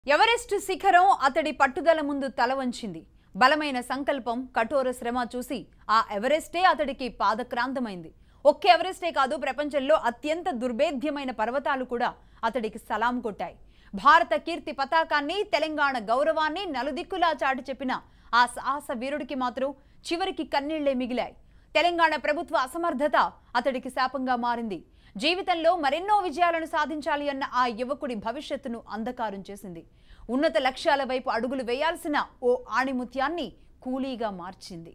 Everest శిఖరం అతడి పట్టుదల ముందు తల వంచింది బలమైన సంకల్పం కఠోర శ్రమ చూసి ఆ ఎవరెస్టే అతడికి పాదక్రాంతమైంది ఒక్క ఎవరెస్టే కాదు ప్రపంచంలో అత్యంత దుర్భేద్యమైన పర్వతాలు కూడా అతడికి సలాం కొట్టాయి భారత కీర్తి పతాకాన్ని తెలంగాణ గౌరవాన్ని నలుదిక్కులా చాటి చెప్పిన ఆ సాహస వీరుడికి మాత్రం చివరికి కన్నీళ్లే మిగిలాయి తెలంగాణ ప్రభుత్వ అసమర్థత అతడికి శాపంగా మారింది జీవితంలో మరెన్నో విజయాలను సాధించాలి అన్న ఆ యువకుడి భవిష్యత్తును అంధకారం చేసింది ఉన్నత లక్ష్యాల వైపు అడుగులు వేయాల్సిన ఓ ఆణిముత్యాన్ని కూలీగా మార్చింది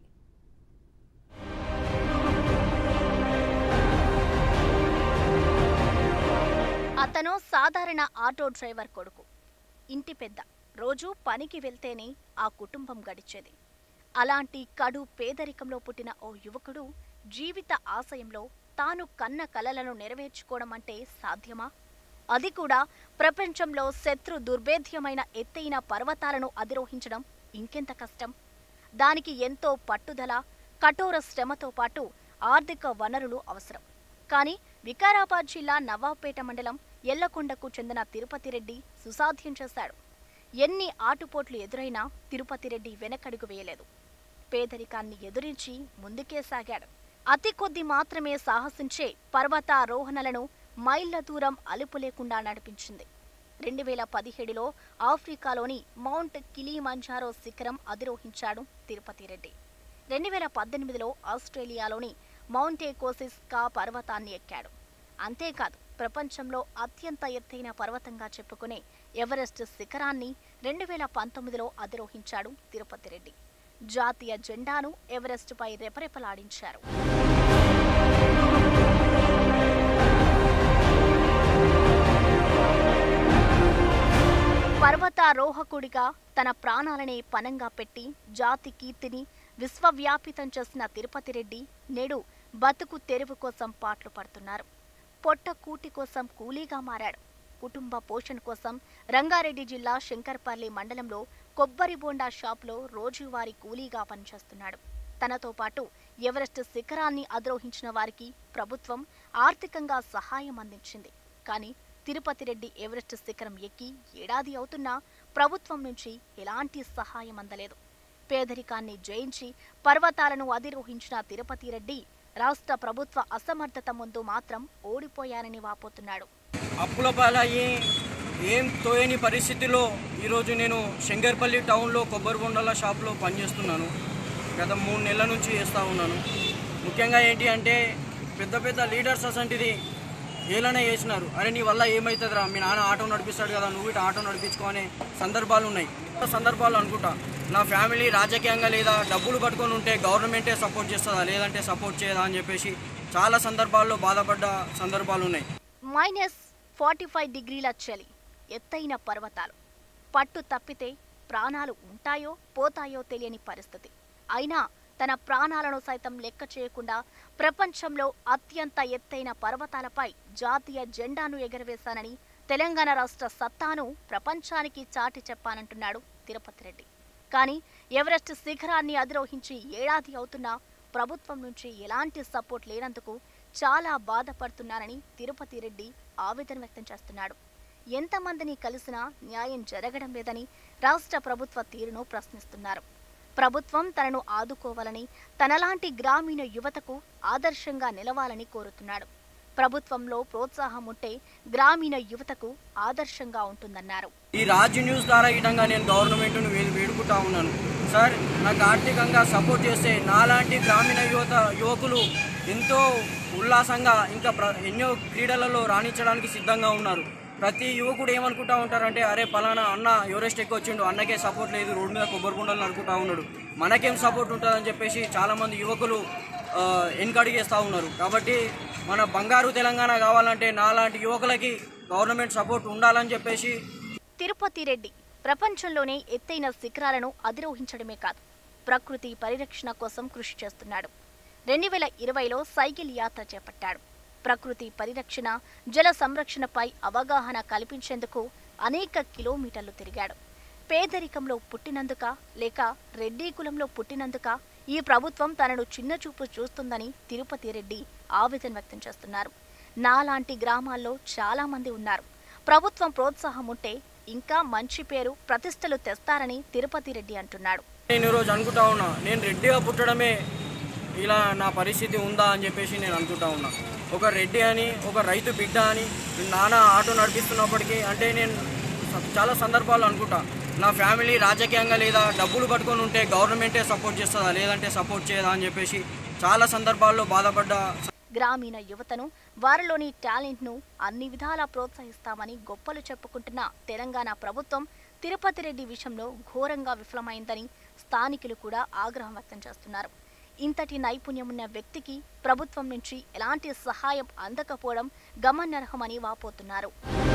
అతను సాధారణ ఆటో డ్రైవర్ కొడుకు ఇంటి పెద్ద రోజు పనికి వెళ్తేనే ఆ కుటుంబం గడిచేది అలాంటి కడు పేదరికంలో పుట్టిన ఓ యువకుడు జీవిత ఆశయంలో తాను కన్న కలలను నెరవేర్చుకోవడం అంటే సాధ్యమా అది కూడా ప్రపంచంలో శత్రు దుర్భేద్యమైన ఎత్తైన పర్వతాలను అధిరోహించడం ఇంకెంత కష్టం దానికి ఎంతో పట్టుదల కఠోర శ్రమతో పాటు ఆర్థిక వనరులు అవసరం కానీ వికారాబాద్ జిల్లా నవాబ్పేట మండలం ఎల్లకొండకు చెందిన తిరుపతి రెడ్డి సుసాధ్యం చేశాడు ఎన్ని ఆటుపోట్లు ఎదురైనా తిరుపతి రెడ్డి వెనకడుగు వేయలేదు పేదరికాన్ని ఎదురించి ముందుకే సాగాడు అతి కొద్ది మాత్రమే సాహసించే పర్వతారోహణలను మైళ్ళ దూరం అలుపు లేకుండా నడిపించింది రెండు వేల పదిహేడులో ఆఫ్రికాలోని మౌంట్ కిలిమంజారో శిఖరం అధిరోహించాడు తిరుపతి రెడ్డి రెండు వేల పద్దెనిమిదిలో ఆస్ట్రేలియాలోని మౌంటే కోసిస్కా పర్వతాన్ని ఎక్కాడు అంతేకాదు ప్రపంచంలో అత్యంత ఎత్తైన పర్వతంగా చెప్పుకునే ఎవరెస్ట్ శిఖరాన్ని రెండు వేల పంతొమ్మిదిలో అధిరోహించాడు తిరుపతి రెడ్డి జాతీయ జెండాను ఎవరెస్టుపై రెపరెపలాడించారు పర్వతారోహకుడిగా తన ప్రాణాలనే పనంగా పెట్టి జాతి కీర్తిని విశ్వవ్యాపితం చేసిన తిరుపతి రెడ్డి నేడు బతుకు తెరువు కోసం పాటలు పడుతున్నారు పొట్ట కూటి కోసం కూలీగా మారాడు కుటుంబ పోషణ కోసం రంగారెడ్డి జిల్లా శంకర్పల్లి మండలంలో కొబ్బరి బోండా షాప్లో రోజువారీ కూలీగా పనిచేస్తున్నాడు తనతో పాటు ఎవరెస్ట్ శిఖరాన్ని అధిరోహించిన వారికి ప్రభుత్వం ఆర్థికంగా సహాయం అందించింది కానీ తిరుపతి రెడ్డి ఎవరెస్ట్ శిఖరం ఎక్కి ఏడాది అవుతున్నా ప్రభుత్వం నుంచి ఎలాంటి సహాయం అందలేదు పేదరికాన్ని జయించి పర్వతాలను అధిరోహించిన తిరుపతి రెడ్డి రాష్ట్ర ప్రభుత్వ అసమర్థత ముందు మాత్రం ఓడిపోయానని వాపోతున్నాడు అప్పుల పాలయ్యి ఏం తోయని పరిస్థితిలో ఈరోజు నేను శంకర్పల్లి టౌన్లో కొబ్బరి బొండాల షాప్లో పనిచేస్తున్నాను గత మూడు నెలల నుంచి చేస్తూ ఉన్నాను ముఖ్యంగా ఏంటి అంటే పెద్ద పెద్ద లీడర్స్ అసంటిది ఏలనే చేసినారు అరే నీ వల్ల ఏమవుతుందిరా మీ నాన్న ఆటో నడిపిస్తాడు కదా నువ్వు ఇటు ఆటో నడిపించుకునే సందర్భాలు ఉన్నాయి సందర్భాలు అనుకుంటా నా ఫ్యామిలీ రాజకీయంగా లేదా డబ్బులు పట్టుకొని ఉంటే గవర్నమెంటే సపోర్ట్ చేస్తుందా లేదంటే సపోర్ట్ చేయదా అని చెప్పేసి చాలా సందర్భాల్లో బాధపడ్డ సందర్భాలు ఉన్నాయి మైనస్ ఫార్టీ ఫైవ్ డిగ్రీల చలి ఎత్తైన పర్వతాలు పట్టు తప్పితే ప్రాణాలు ఉంటాయో పోతాయో తెలియని పరిస్థితి అయినా తన ప్రాణాలను సైతం లెక్క చేయకుండా ప్రపంచంలో అత్యంత ఎత్తైన పర్వతాలపై జాతీయ జెండాను ఎగరవేశానని తెలంగాణ రాష్ట్ర సత్తాను ప్రపంచానికి చాటి చెప్పానంటున్నాడు తిరుపతి రెడ్డి కానీ ఎవరెస్ట్ శిఖరాన్ని అధిరోహించి ఏడాది అవుతున్నా ప్రభుత్వం నుంచి ఎలాంటి సపోర్ట్ లేనందుకు చాలా బాధపడుతున్నానని తిరుపతి రెడ్డి ఆవేదన వ్యక్తం చేస్తున్నాడు ఎంతమందిని కలిసినా న్యాయం జరగడం లేదని రాష్ట్ర ప్రభుత్వ తీరును ప్రశ్నిస్తున్నారు ప్రభుత్వం తనను ఆదుకోవాలని తనలాంటి గ్రామీణ యువతకు ఆదర్శంగా నిలవాలని కోరుతున్నాడు ప్రభుత్వంలో ప్రోత్సాహం ఉంటే గ్రామీణ యువతకు ఆదర్శంగా ఉంటుందన్నారు ఈ రాజ్ న్యూస్ ద్వారా ఈ విధంగా నేను గవర్నమెంట్ను వే వేడుకుంటా ఉన్నాను సార్ నాకు ఆర్థికంగా సపోర్ట్ చేస్తే నాలాంటి గ్రామీణ యువత యువకులు ఎంతో ఉల్లాసంగా ఇంకా ప్ర ఎన్నో క్రీడలలో రాణించడానికి సిద్ధంగా ఉన్నారు ప్రతి యువకుడు ఏమనుకుంటా ఉంటారంటే అరే పలానా అన్న ఎవరెస్ట్ ఎక్కువ వచ్చిండు అన్నకే సపోర్ట్ లేదు రోడ్డు మీద కొబ్బరి గుండలు అనుకుంటా ఉన్నాడు మనకేం సపోర్ట్ ఉంటుందని చెప్పేసి చాలామంది యువకులు ఆ, వెనకడిగేస్తూ ఉన్నారు కాబట్టి మన బంగారు తెలంగాణ కావాలంటే నాలాంటి యువకులకి గవర్నమెంట్ సపోర్ట్ ఉండాలని చెప్పేసి తిరుపతి రెడ్డి ప్రపంచంలోనే ఎత్తైన శిఖరాలను అధిరోహించడమే కాదు ప్రకృతి పరిరక్షణ కోసం కృషి చేస్తున్నాడు రెండు వేల ఇరవైలో సైకిల్ యాత్ర చేపట్టాడు ప్రకృతి పరిరక్షణ జల సంరక్షణపై అవగాహన కల్పించేందుకు అనేక కిలోమీటర్లు తిరిగాడు పేదరికంలో పుట్టినందుక లేక రెడ్డి కులంలో పుట్టినందుక ఈ ప్రభుత్వం తనను చిన్నచూపు చూస్తుందని తిరుపతి రెడ్డి ఆవేదన వ్యక్తం చేస్తున్నారు నాలాంటి గ్రామాల్లో చాలా మంది ఉన్నారు ప్రభుత్వం ప్రోత్సాహం ఉంటే ఇంకా మంచి పేరు ప్రతిష్టలు తెస్తారని తిరుపతి రెడ్డి అంటున్నాడు నేను ఈరోజు అనుకుంటా ఉన్నా నేను రెడ్డిగా పుట్టడమే ఇలా నా పరిస్థితి ఉందా అని చెప్పేసి నేను అనుకుంటా ఉన్నా ఒక రెడ్డి అని ఒక రైతు బిడ్డ అని నాన్న ఆటో నడిపిస్తున్నప్పటికీ అంటే నేను స- చాలా సందర్భాలు అనుకుంటా నా ఫ్యామిలీ రాజకీయంగా లేదా డబ్బులు పట్టుకొని ఉంటే గవర్నమెంటే సపోర్ట్ చేస్తుందా లేదంటే సపోర్ట్ చేయదా అని చెప్పేసి చాలా సందర్భాల్లో బాధపడ్డా గ్రామీణ యువతను వారిలోని టాలెంట్ను అన్ని విధాలా ప్రోత్సహిస్తామని గొప్పలు చెప్పుకుంటున్న తెలంగాణ ప్రభుత్వం తిరుపతి రెడ్డి విషయంలో ఘోరంగా విఫలమైందని స్థానికులు కూడా ఆగ్రహం వ్యక్తం చేస్తున్నారు ఇంతటి నైపుణ్యమున్న వ్యక్తికి ప్రభుత్వం నుంచి ఎలాంటి సహాయం అందకపోవడం గమనార్హమని వాపోతున్నారు